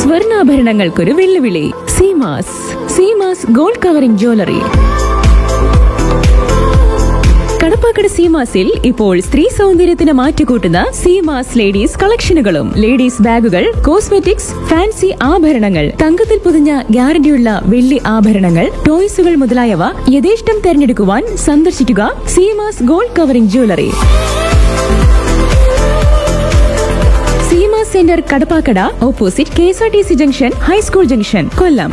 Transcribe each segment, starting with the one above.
സ്വർണ്ണാഭരണങ്ങൾക്കൊരു വെല്ലുവിളി Seemas Seemas gold covering jewellery Kadappakada സീമാസിൽ ഇപ്പോൾ സ്ത്രീ സൗന്ദര്യത്തിന് മാറ്റുകൂട്ടുന്ന സീമാസ് ലേഡീസ് കളക്ഷനുകളും ലേഡീസ് ബാഗുകൾ കോസ്മെറ്റിക്സ് ഫാൻസി ആഭരണങ്ങൾ തങ്കത്തിൽ പൊതിഞ്ഞ ഗ്യാരണ്ടിയുള്ള വെള്ളി ആഭരണങ്ങൾ ടോയ്സുകൾ മുതലായവ യഥേഷ്ടം തെരഞ്ഞെടുക്കുവാൻ സന്ദർശിക്കുക Seemas gold covering jewellery Seema centre Kadappakada opposite K S R T C junction high school junction Kollam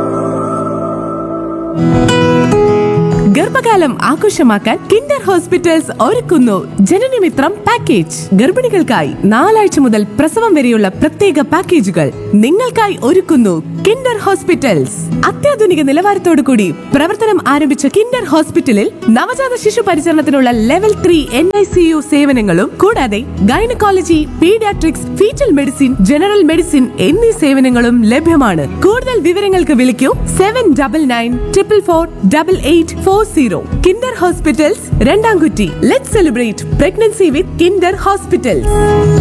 ഗർഭകാലം ആഘോഷമാക്കാൻ കിൻഡർ ഹോസ്പിറ്റൽസ് ഒരുക്കുന്നു ജനനമിത്രം പാക്കേജ് ഗർഭിണികൾക്കായി നാലാഴ്ച മുതൽ പ്രസവം വരെയുള്ള പ്രത്യേക പാക്കേജുകൾ നിങ്ങൾക്കായി ഒരുക്കുന്നു കിൻഡർ ഹോസ്പിറ്റൽസ് അത്യാധുനിക നിലവാരത്തോടു കൂടി പ്രവർത്തനം ആരംഭിച്ച കിൻഡർ ഹോസ്പിറ്റലിൽ നവജാത ശിശു പരിചരണത്തിനുള്ള level three N I C U സേവനങ്ങളും കൂടാതെ gynaecology paediatrics foetal medicine general medicine എന്നീ സേവനങ്ങളും ലഭ്യമാണ് കൂടുതൽ വിവരങ്ങൾക്ക് വിളിക്കൂ seven double nine triple four double eight four zero Kinder hospitals Randamkutty let celebrate pregnancy with Kinder hospitals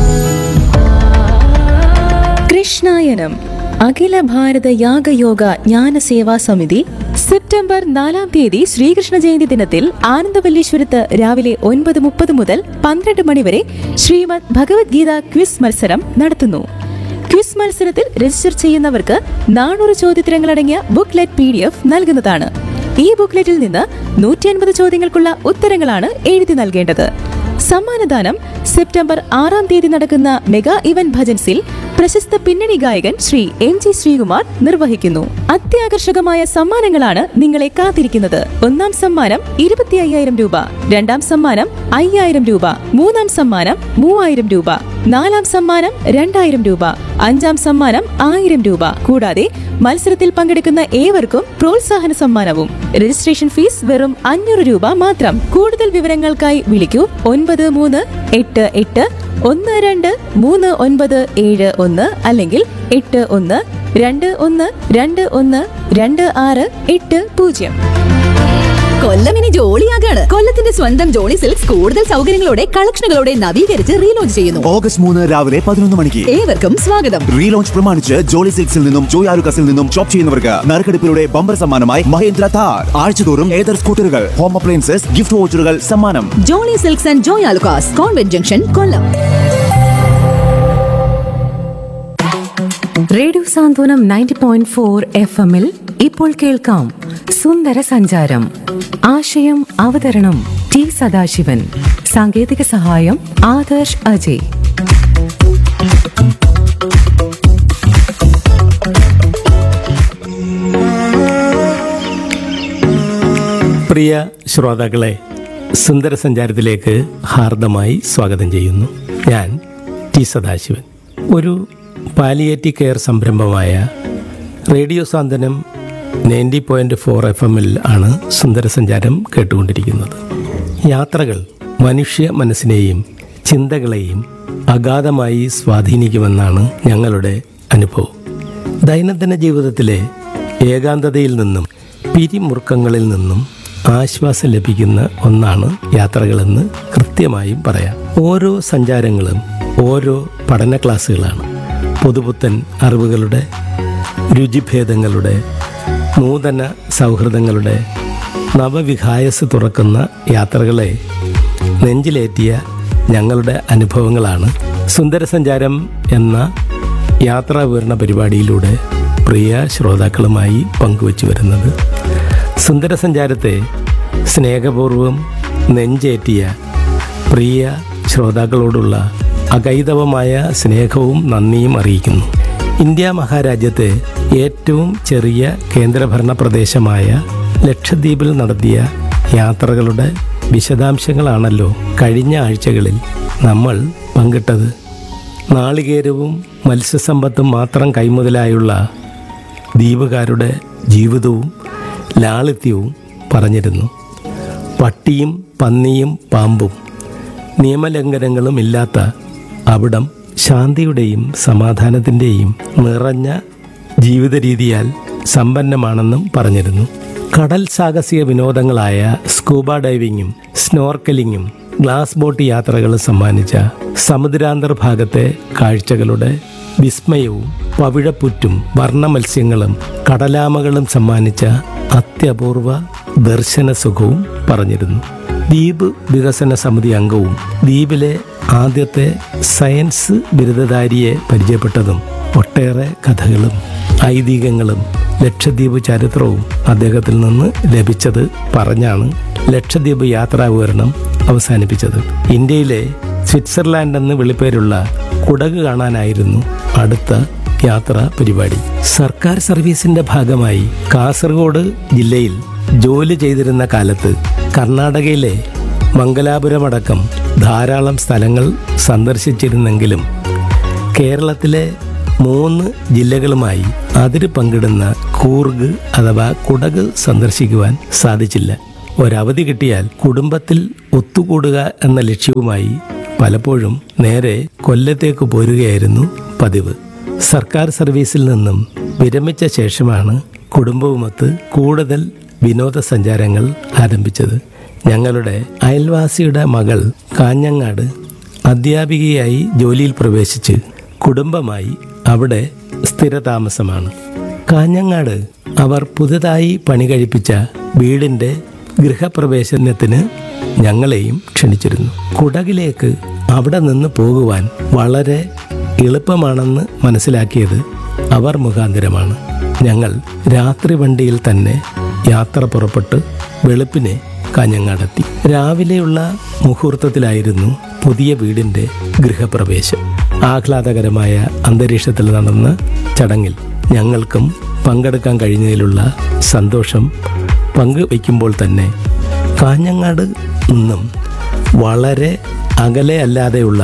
Krishnayanam Akhila Bharata Yagayoga Jnana Seva സമിതി സെപ്റ്റംബർ നാലാം തീയതി ശ്രീകൃഷ്ണ ജയന്തി ദിനത്തിൽ ആനന്ദവല്ലീശ്വരത്ത് രാവിലെ ഒൻപത് മുപ്പത് മുതൽ പന്ത്രണ്ട് മണിവരെ ശ്രീമദ് ഭഗവത്ഗീത ക്വിസ് മത്സരം നടത്തുന്നു ക്വിസ് മത്സരത്തിൽ രജിസ്റ്റർ ചെയ്യുന്നവർക്ക് നാനൂറ് ചോദ്യോത്തരങ്ങളടങ്ങിയ ബുക്ക്ലെറ്റ് പി ഡി എഫ് നൽകുന്നതാണ് ഈ ബുക്ക്ലെറ്റിൽ നിന്ന് നൂറ്റി അൻപത് ചോദ്യങ്ങൾക്കുള്ള ഉത്തരങ്ങളാണ് എഴുതി നൽകേണ്ടത് സമ്മാനദാനം സെപ്റ്റംബർ ആറാം തീയതി നടക്കുന്ന മെഗാ ഇവന്റ് ഭജൻസിൽ പ്രശസ്ത പിന്നണി ഗായകൻ ശ്രീ എം ജി ശ്രീകുമാർ നിർവഹിക്കുന്നു അത്യാകർഷകമായ സമ്മാനങ്ങളാണ് നിങ്ങളെ കാത്തിരിക്കുന്നത് ഒന്നാം സമ്മാനം ഇരുപത്തി അയ്യായിരം രൂപ രണ്ടാം സമ്മാനം അയ്യായിരം രൂപ മൂന്നാം സമ്മാനം മൂവായിരം രൂപ നാലാം സമ്മാനം രണ്ടായിരം രൂപ അഞ്ചാം സമ്മാനം ആയിരം രൂപ കൂടാതെ മത്സരത്തിൽ പങ്കെടുക്കുന്ന ഏവർക്കും പ്രോത്സാഹന സമ്മാനവും രജിസ്ട്രേഷൻ ഫീസ് വെറും അഞ്ഞൂറ് രൂപ മാത്രം കൂടുതൽ വിവരങ്ങൾക്കായി വിളിക്കൂ ഒൻപത് മൂന്ന് എട്ട് എട്ട് ഒന്ന് രണ്ട് മൂന്ന് ഒൻപത് ഏഴ് ഒന്ന് അല്ലെങ്കിൽ എട്ട് ഒന്ന് രണ്ട് ഒന്ന് രണ്ട് ഒന്ന് രണ്ട് ആറ് എട്ട് പൂജ്യം കൊല്ലം ഇനി ജോളിയാകാണ് കൊല്ലത്തിന്റെ സ്വന്തം ജോളി സിൽക്സ് കൂടുതൽ സൗകര്യങ്ങളോടെ കളക്ഷനുകളോടെ നവീകരിച്ച് റീലോഞ്ച് ചെയ്യുന്നു ഓഗസ്റ്റ് മൂന്ന് രാവിലെ പതിനൊന്ന് മണിക്ക് ഏവർക്കും സ്വാഗതം റീലോഞ്ച് പ്രമാണിച്ച് ജോളി സിൽക്സിൽ നിന്നും ജോയ് ആലുക്കസിൽ നിന്നും ഷോപ്പ് ചെയ്യുന്നവർക്ക് നറുക്കെടുപ്പിലൂടെ ബമ്പർ സമ്മാനമായി മഹേന്ദ്ര താർ ആഴ്ചതോറും ഏതർ സ്കൂട്ടറുകൾ ഹോം അപ്ലയൻസസ് ഗിഫ്റ്റ് വോച്ചറുകൾ സമ്മാനം Jolly silks and Joy Alukkas convent junction Kollam radio Santhwanam ninety point four F എമ്മിൽ ഇപ്പോൾ കേൾക്കാം സുന്ദര സഞ്ചാരം ആശയം അവതരണം ടി സദാശിവൻ സാങ്കേതിക സഹായം ആദർശ് അജയ് പ്രിയ ശ്രോതാക്കളെ സുന്ദര സഞ്ചാരത്തിലേക്ക് ഹാർദമായി സ്വാഗതം ചെയ്യുന്നു ഞാൻ ടി സദാശിവൻ ഒരു പാലിയേറ്റീവ് കെയർ സംരംഭമായ radio Santhwanam ninety point four F എമ്മിൽ ആണ് സുന്ദര സഞ്ചാരം കേട്ടുകൊണ്ടിരിക്കുന്നത് യാത്രകൾ മനുഷ്യ മനസ്സിനെയും ചിന്തകളെയും അഗാധമായി സ്വാധീനിക്കുമെന്നാണ് ഞങ്ങളുടെ അനുഭവം ദൈനംദിന ജീവിതത്തിലെ ഏകാന്തതയിൽ നിന്നും പിരിമുറുക്കങ്ങളിൽ നിന്നും ആശ്വാസം ലഭിക്കുന്ന ഒന്നാണ് യാത്രകളെന്ന് കൃത്യമായും പറയാം ഓരോ സഞ്ചാരങ്ങളും ഓരോ പഠന ക്ലാസ്സുകളാണ് പുതുപുത്തൻ അറിവുകളുടെ രുചിഭേദങ്ങളുടെ നൂതന സൗഹൃദങ്ങളുടെ നവവികായസ് തുറക്കുന്ന യാത്രകളെ നെഞ്ചിലേറ്റിയ ഞങ്ങളുടെ അനുഭവങ്ങളാണ് സുന്ദരസഞ്ചാരം എന്ന യാത്രാ വിവരണ പരിപാടിയിലൂടെ പ്രിയ ശ്രോതാക്കളുമായി പങ്കുവച്ചു വരുന്നത് സുന്ദരസഞ്ചാരത്തെ സ്നേഹപൂർവം നെഞ്ചേറ്റിയ പ്രിയ ശ്രോതാക്കളോടുള്ള അകൈതവമായ സ്നേഹവും നന്ദിയും അറിയിക്കുന്നു ഇന്ത്യ മഹാരാജ്യത്തെ ഏറ്റവും ചെറിയ കേന്ദ്രഭരണ പ്രദേശമായ ലക്ഷദ്വീപിൽ നടത്തിയ യാത്രകളുടെ വിശദാംശങ്ങളാണല്ലോ കഴിഞ്ഞ ആഴ്ചകളിൽ നമ്മൾ പങ്കിട്ടത് നാളികേരവും മത്സ്യസമ്പത്തും മാത്രം കൈമുതലായുള്ള ദ്വീപുകാരുടെ ജീവിതവും ലാളിത്യവും പറഞ്ഞിരുന്നു പട്ടിയും പന്നിയും പാമ്പും നിയമലംഘനങ്ങളും ഇല്ലാത്ത അവിടം ശാന്തിയുടെയും സമാധാനത്തിൻ്റെയും നിറഞ്ഞ ജീവിത രീതിയാൽ സമ്പന്നമാണെന്നും പറഞ്ഞിരുന്നു കടൽ സാഹസിക വിനോദങ്ങളായ സ്കൂബ ഡൈവിങ്ങും സ്നോർക്കലിങ്ങും ഗ്ലാസ് ബോട്ട് യാത്രകളും സമ്മാനിച്ച സമുദ്രാന്തർ ഭാഗത്തെ കാഴ്ചകളുടെ വിസ്മയവും പവിഴപ്പുറ്റും വർണ്ണമത്സ്യങ്ങളും കടലാമകളും സമ്മാനിച്ച അത്യപൂർവ ദർശന സുഖവും പറഞ്ഞിരുന്നു ദ്വീപ് വികസന സമിതി അംഗവും ദ്വീപിലെ ആദ്യത്തെ സയൻസ് ബിരുദധാരിയെ പരിചയപ്പെട്ടതും ഒട്ടേറെ കഥകളും ഐതിഹ്യങ്ങളും ലക്ഷദ്വീപ് ചരിത്രവും അദ്ദേഹത്തിൽ നിന്ന് ലഭിച്ചത് പറഞ്ഞാണ് ലക്ഷദ്വീപ് യാത്രാ വിവരണം അവസാനിപ്പിച്ചത് ഇന്ത്യയിലെ സ്വിറ്റ്സർലാൻഡ് എന്ന് വിളിപ്പേരുള്ള കുടക് കാണാനായിരുന്നു അടുത്ത യാത്രാ പരിപാടി സർക്കാർ സർവീസിന്റെ ഭാഗമായി കാസർഗോഡ് ജില്ലയിൽ ജോലി ചെയ്തിരുന്ന കാലത്ത് കർണാടകയിലെ മംഗലാപുരമടക്കം ധാരാളം സ്ഥലങ്ങൾ സന്ദർശിച്ചിരുന്നെങ്കിലും കേരളത്തിലെ മൂന്ന് ജില്ലകളുമായി അതിര് പങ്കിടുന്ന കൂർഗ് അഥവാ കുടക് സന്ദർശിക്കുവാൻ സാധിച്ചില്ല ഒരവധി കിട്ടിയാൽ കുടുംബത്തിൽ ഒത്തുകൂടുക എന്ന ലക്ഷ്യവുമായി പലപ്പോഴും നേരെ കൊല്ലത്തേക്ക് പോരുകയായിരുന്നു പതിവ് സർക്കാർ സർവീസിൽ നിന്നും വിരമിച്ച ശേഷമാണ് കുടുംബവുമൊത്ത് കൂടുതൽ വിനോദസഞ്ചാരങ്ങൾ ആരംഭിച്ചത് ഞങ്ങളുടെ അയൽവാസിയുടെ മകൾ കാഞ്ഞങ്ങാട് അധ്യാപികയായി ജോലിയിൽ പ്രവേശിച്ച് കുടുംബമായി അവിടെ സ്ഥിരതാമസമാണ് കാഞ്ഞങ്ങാട് അവർ പുതുതായി പണി കഴിപ്പിച്ച വീടിന്റെ ഗൃഹപ്രവേശനത്തിന് ഞങ്ങളെയും ക്ഷണിച്ചിരുന്നു കുടകിലേക്ക് അവിടെ നിന്ന് പോകുവാൻ വളരെ എളുപ്പമാണെന്ന് മനസ്സിലാക്കിയത് അവർ മുഖാന്തരമാണ് ഞങ്ങൾ രാത്രി വണ്ടിയിൽ തന്നെ യാത്ര പുറപ്പെട്ട് വെളുപ്പിനെ കാഞ്ഞങ്ങാടെത്തി രാവിലെയുള്ള മുഹൂർത്തത്തിലായിരുന്നു പുതിയ വീടിന്റെ ഗൃഹപ്രവേശം ആഹ്ലാദകരമായ അന്തരീക്ഷത്തിൽ നടന്ന ചടങ്ങിൽ ഞങ്ങൾക്കും പങ്കെടുക്കാൻ കഴിഞ്ഞതിലുള്ള സന്തോഷം പങ്കുവയ്ക്കുമ്പോൾ തന്നെ കാഞ്ഞങ്ങാട് നിന്നും വളരെ അകലെ അല്ലാതെയുള്ള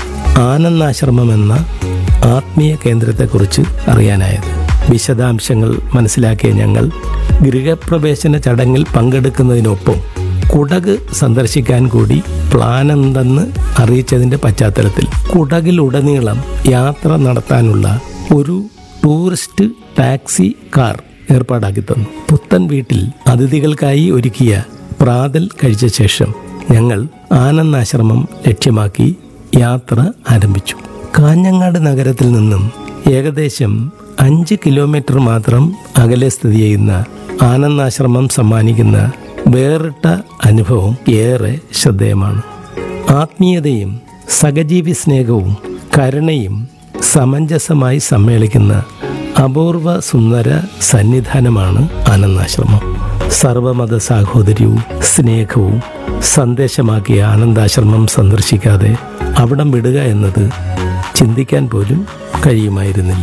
ആനന്ദാശ്രമം എന്ന ആത്മീയ കേന്ദ്രത്തെക്കുറിച്ച് അറിയാനായത് വിശദാംശങ്ങൾ മനസ്സിലാക്കിയ ഞങ്ങൾ ഗൃഹപ്രവേശന ചടങ്ങിൽ പങ്കെടുക്കുന്നതിനൊപ്പം കുടക് സന്ദർശിക്കാൻ കൂടി പ്ലാനുണ്ടെന്ന് അറിയിച്ചതിന്റെ പശ്ചാത്തലത്തിൽ കുടകിലുടനീളം യാത്ര നടത്താനുള്ള ഒരു ടൂറിസ്റ്റ് ടാക്സി കാർ ഏർപ്പാടാക്കി തന്നു പുത്തൻ വീട്ടിൽ അതിഥികൾക്കായി ഒരുക്കിയ പ്രാതൽ കഴിച്ച ശേഷം ഞങ്ങൾ ആനന്ദാശ്രമം ലക്ഷ്യമാക്കി യാത്ര ആരംഭിച്ചു കാഞ്ഞങ്ങാട് നഗരത്തിൽ നിന്നും ഏകദേശം അഞ്ച് കിലോമീറ്റർ മാത്രം അകലെ സ്ഥിതി ചെയ്യുന്ന ആനന്ദാശ്രമം സമ്മാനിക്കുന്ന വേറിട്ട അനുഭവം ഏറെ ശ്രദ്ധേയമാണ് ആത്മീയതയും സഹജീവി സ്നേഹവും കരുണയും സമഞ്ജസമായി സമ്മേളിക്കുന്ന അപൂർവ സുന്ദര സന്നിധാനമാണ് ആനന്ദാശ്രമം സർവമത സാഹോദര്യവും സ്നേഹവും സന്ദേശമാക്കിയ ആനന്ദാശ്രമം സന്ദർശിക്കാതെ അവിടം വിടുക എന്നത് ചിന്തിക്കാൻ പോലും കഴിയുമായിരുന്നില്ല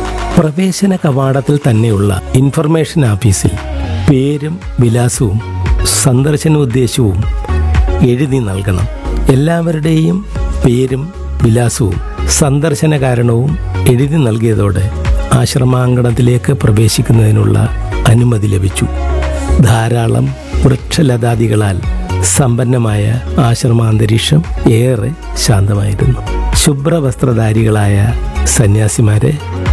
പ്രവേശന കവാടത്തിൽ തന്നെയുള്ള ഇൻഫർമേഷൻ ഓഫീസിൽ പേരും വിലാസവും സന്ദർശന ഉദ്ദേശവും എഴുതി നൽകണം എല്ലാവരുടെയും പേരും വിലാസവും സന്ദർശന കാരണവും എഴുതി നൽകിയതോടെ ആശ്രമാങ്കണത്തിലേക്ക് പ്രവേശിക്കുന്നതിനുള്ള അനുമതി ലഭിച്ചു ധാരാളം വൃക്ഷലതാദികളാൽ സമ്പന്നമായ ആശ്രമാന്തരീക്ഷം ഏറെ ശാന്തമായിരുന്നു ശുഭ്രവസ്ത്രധാരികളായ സന്യാസിമാരെ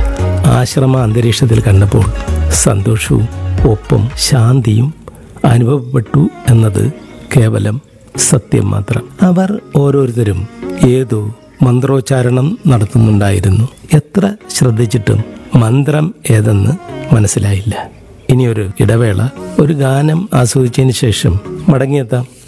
ആശ്രമ അന്തരീക്ഷത്തിൽ കണ്ടപ്പോൾ സന്തോഷവും ഒപ്പം ശാന്തിയും അനുഭവപ്പെട്ടു എന്നത് കേവലം സത്യം മാത്രം അവർ ഓരോരുത്തരും ഏതോ മന്ത്രോച്ചാരണം നടത്തുന്നുണ്ടായിരുന്നു എത്ര ശ്രദ്ധിച്ചിട്ടും മന്ത്രം ഏതെന്ന് മനസ്സിലായില്ല ഇനിയൊരു ഇടവേള ഒരു ഗാനം ആസ്വദിച്ചതിന് ശേഷം മടങ്ങിയെത്താം